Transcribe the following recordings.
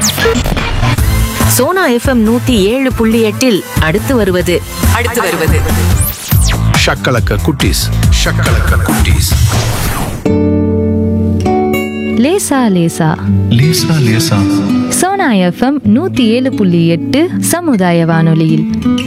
Sona FM நூத்தி ஏழு புள்ளி எட்டில் அடுத்து வருவது அடுத்து வருவது ஷக்கலக்க குட்டீஸ் ஷக்கலக்க குட்டீஸ் லேசா லேசா லேசா லேசா சோனா எஃப்எம் நூத்தி ஏழு புள்ளி எட்டு சமுதாய வானொலியில்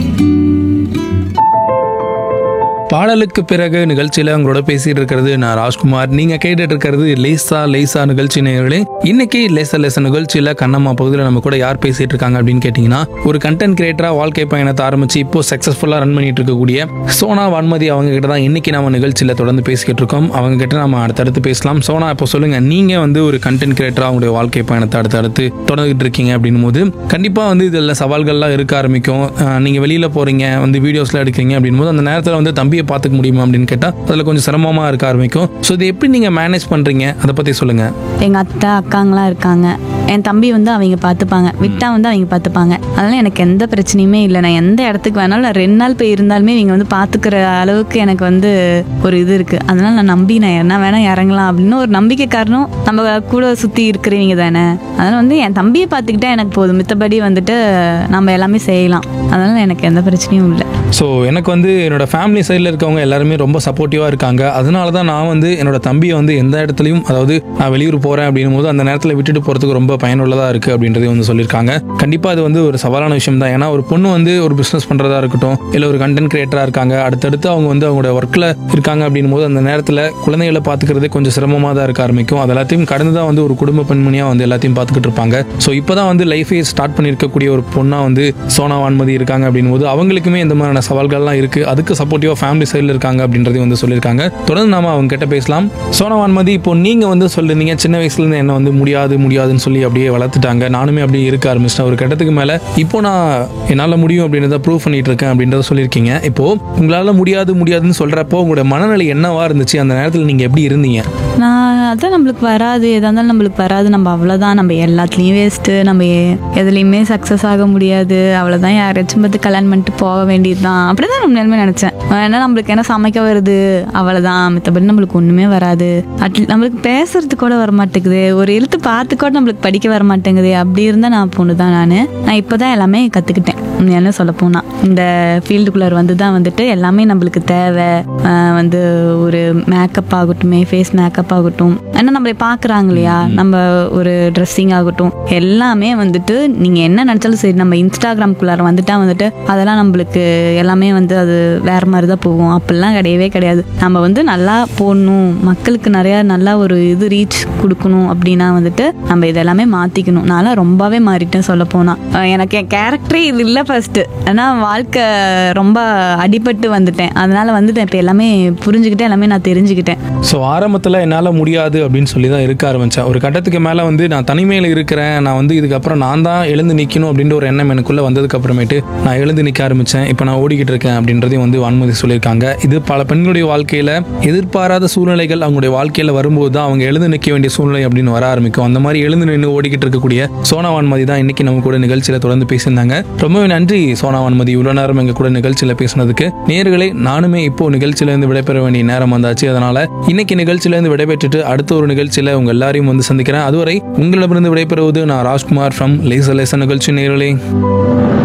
பாடலுக்கு பிறகு நிகழ்ச்சியில் உங்களோட பேசிட்டு இருக்கிறது நான் ராஜ்குமார் நீங்க கேட்டுட்டு இருக்கிறது லேசா லேசா நிகழ்ச்சி நேயர்களே இன்னைக்கு லேசா லேசா நிகழ்ச்சியில கண்ணம்மா பகுதியில் நம்ம கூட யார் பேசிட்டு இருக்காங்க அப்படின்னு கேட்டீங்கன்னா ஒரு கண்டென்ட் கிரியேட்டரா வாழ்க்கை பயணத்தை ஆரம்பிச்சு இப்போ சக்சஸ்ஃபுல்லா ரன் பண்ணிட்டு இருக்கக்கூடிய சோனா வான்மதி அவங்க கிட்ட தான் இன்னைக்கு நம்ம நிகழ்ச்சியில தொடர்ந்து பேசிக்கிட்டு இருக்கோம் அவங்க கிட்ட நம்ம அடுத்தடுத்து பேசலாம் சோனா இப்போ சொல்லுங்க நீங்க வந்து ஒரு கண்டென்ட் கிரியேட்டரா உங்களுடைய வாழ்க்கை பயணத்தை அடுத்தடுத்து தொடர்ந்துட்டு இருக்கீங்க அப்படின்னும் போது கண்டிப்பா வந்து இதில் சவால்கள்லாம் இருக்க ஆரம்பிக்கும் அஹ் நீங்க வெளியில போறீங்க வந்து வீடியோஸ்லாம் எடுக்கிறீங்க அப்படின் போது அந்த நேரத்தில் வந்து தம்பியை பார்த்துக்க முடியுமா அப்படின்னு கேட்டால் அதில் கொஞ்சம் சிரமமா இருக்க ஆரம்பிக்கும் ஸோ இது எப்படி நீங்க மேனேஜ் பண்றீங்க அதை பத்தி சொல்லுங்க எங்கள் அத்தை அக்காங்களாம் இருக்காங்க என் தம்பி வந்து அவங்க பார்த்துப்பாங்க விட்டா வந்து அவங்க பார்த்துப்பாங்க அதனால எனக்கு எந்த பிரச்சனையுமே இல்லை நான் எந்த இடத்துக்கு வேணாலும் நான் ரெண்டு நாள் போய் இருந்தாலுமே இவங்க வந்து பார்த்துக்கிற அளவுக்கு எனக்கு வந்து ஒரு இது இருக்குது அதனால நான் நம்பி நான் என்ன வேணால் இறங்கலாம் அப்படின்னு ஒரு நம்பிக்கை காரணம் நம்ம கூட சுற்றி இருக்கிறவங்க தானே அதனால வந்து என் தம்பியை பார்த்துக்கிட்டா எனக்கு போதும் மித்தபடி வந்துட்டு நம்ம எல்லாமே செய்யலாம் அதனால எனக்கு எந்த பிரச்சனையும் இல்லை ஸோ எனக்கு வந்து என்னோட ஃபேமிலி சைடில் இருக்கவங்க எல்லாருமே ரொம்ப சப்போர்ட்டிவாக இருக்காங்க அதனால தான் நான் வந்து என்னோட தம்பியை வந்து எந்த இடத்துலையும் அதாவது நான் வெளியூர் போகிறேன் அப்படின்னும் போது அந்த நேரத்தில் விட்டுட்டு போகிறதுக்கு ரொம்ப பயனுள்ளதாக இருக்குது அப்படின்றதையும் வந்து சொல்லியிருக்காங்க கண்டிப்பாக அது வந்து ஒரு சவாலான விஷயம் தான் ஏன்னா ஒரு பொண்ணு வந்து ஒரு பிஸ்னஸ் பண்ணுறதா இருக்கட்டும் இல்லை ஒரு கண்டென்ட் கிரியேட்டராக இருக்காங்க அடுத்தடுத்து அவங்க வந்து அவங்களோட ஒர்க்கில் இருக்காங்க அப்படின்னும் போது அந்த நேரத்தில் குழந்தைகளை பார்த்துக்கிறதே கொஞ்சம் சிரமமாக தான் இருக்க ஆரம்பிக்கும் அது எல்லாத்தையும் கடந்து தான் வந்து ஒரு குடும்ப பெண்மணியாக வந்து எல்லாத்தையும் பார்த்துக்கிட்டு இருப்பாங்க ஸோ இப்போ தான் வந்து லைஃபே ஸ்டார்ட் பண்ணியிருக்கக்கூடிய ஒரு பொண்ணாக வந்து சோனா வான்மதி இருக்காங்க அப்படின்னும் போது அவங்களுக்குமே இந்த மாதிரியான சவால்கள்லாம் இருக்கு அதுக்கு சப்போர்ட்டிவா ஃபேமிலி சைடில் இருக்காங்க அப்படின்றதையும் வந்து சொல்லியிருக்காங்க தொடர்ந்து நாம அவங்க கிட்ட பேசலாம் சோனா வான்மதி இப்போ நீங்க வந்து சொல்லிருந்தீங்க சின்ன வயசுல இருந்து என்ன வந்து முடியாது முடியாதுன்னு சொல்லி அப்படியே வளர்த்துட்டாங்க நானுமே அப்படியே இருக்க ஆரம்பிச்சிட்டேன் ஒரு கட்டத்துக்கு மேல இப்போ நான் என்னால முடியும் அப்படின்றத ப்ரூவ் பண்ணிட்டு இருக்கேன் அப்படின்றத சொல்லியிருக்கீங்க இப்போ உங்களால முடியாது முடியாதுன்னு சொல்றப்போ உங்களோட மனநிலை என்னவா இருந்துச்சு அந்த நேரத்தில் நீங்க எப்படி இருந்தீங்க நான் அதான் நம்மளுக்கு வராது எதா இருந்தாலும் நம்மளுக்கு வராது நம்ம அவ்வளோதான் நம்ம எல்லாத்துலேயும் வேஸ்ட்டு நம்ம எ- எதுலேயுமே சக்ஸஸ் ஆக முடியாது அவ்வளோதான் யாராச்சும் பார்த்து கல்யாணம் பண்ணிட்டு போக வேண்டியது தான் அப்படி தான் நம்ம நிலைமை நினச்சேன் ஏன்னா நம்மளுக்கு என்ன சமைக்க வருது அவ்வளோதான் மித்தபடி நம்மளுக்கு ஒன்றுமே வராது அட்லீ நம்மளுக்கு பேசுறது கூட வர மாட்டேங்குது ஒரு எழுத்து பார்த்து கூட நம்மளுக்கு படிக்க வர மாட்டேங்குது அப்படி இருந்தால் நான் பொண்ணு தான் நான் நான் இப்போ தான் எல்லாமே கற்றுக்கிட்டேன் என்ன சொல்ல போனால் இந்த ஃபீல்டுக்குள்ளே வந்து தான் வந்துட்டு எல்லாமே நம்மளுக்கு தேவை ஆஹ் வந்து ஒரு மேக்கப் ஆகட்டுமே ஃபேஸ் மேக்கப் ஆகட்டும் ஏன்னா நம்மளை பார்க்குறாங்க இல்லையா நம்ம ஒரு ட்ரெஸ்ஸிங் ஆகட்டும் எல்லாமே வந்துட்டு நீங்கள் என்ன நினச்சாலும் சரி நம்ம இன்ஸ்டாகிராம்குள்ளார வந்துட்டா வந்துட்டு அதெல்லாம் நம்மளுக்கு எல்லாமே வந்து அது வேற மாதிரி தான் போகும் அப்படிலாம் கிடையவே கிடையாது நம்ம வந்து நல்லா போடணும் மக்களுக்கு நிறையா நல்லா ஒரு இது ரீச் கொடுக்கணும் அப்படின்னா வந்துட்டு நம்ம இதெல்லாமே மாற்றிக்கணும் நான்லாம் ரொம்பவே மாறிட்டேன் சொல்ல போனால் எனக்கு என் கேரக்டரே இது இல்லை ஃபர்ஸ்ட் ஏன்னா வாழ்க்கை ரொம்ப அடிபட்டு வந்துட்டேன் அதனால வந்துட்டு இப்போ எல்லாமே புரிஞ்சுக்கிட்டேன் எல்லாமே நான் தெரிஞ்சுக்கிட்டேன் ஸோ ஆரம்பத்தில் என்னால் முடியாது அப்படின்னு சொல்லி தான் இருக்க ஆரம்பித்தேன் ஒரு கட்டத்துக்கு மேலே வந்து நான் தனிமையில் இருக்கிறேன் நான் வந்து இதுக்கப்புறம் நான் தான் எழுந்து நிற்கணும் அப்படின்ற ஒரு எண்ணம் எனக்குள்ளே வந்ததுக்கு அப்புறமேட்டு நான் எழுந்து நிற்க ஆரம்பித்தேன் இப்போ நான் ஓடிக்கிட்டு இருக்கேன் அப்படின்றதையும் வந்து வான்மதி சொல்லியிருக்காங்க இது பல பெண்களுடைய வாழ்க்கையில் எதிர்பாராத சூழ்நிலைகள் அவங்களுடைய வாழ்க்கையில் வரும்போது தான் அவங்க எழுந்து நிற்க வேண்டிய சூழ்நிலை அப்படின்னு வர ஆரம்பிக்கும் அந்த மாதிரி எழுந்து நின்று ஓடிக்கிட்டு இருக்கக்கூடிய சோனா வான்மதி தான் இன்னைக்கு நம்ம கூட நிகழ்ச்சியில் தொடர்ந்து பேசியிருந்தாங்க ரொம்பவே நன்றி சோனா வான்மதி இவ்வளோ நேரம் எங்கள் கூட நிகழ்ச்சியில் பேசினதுக்கு நேர்களே நானுமே இப்போ நிகழ்ச்சியிலேருந்து விடைபெற வேண்டிய நேரம் வந்தாச்சு அதனால இன்னைக்கு நிகழ்ச்சியிலேருந்து விடைபெற்றுட்டு அடுத்த ஒரு நிகழ்ச்சியில் உங்க எல்லாரையும் வந்து சந்திக்கிறேன் அதுவரை உங்களிடமிருந்து விடைபெறுவது நான் ராஜ்குமார் ஃப்ரம் லேசர் லேசர் நிகழ்ச்சி நேர்களே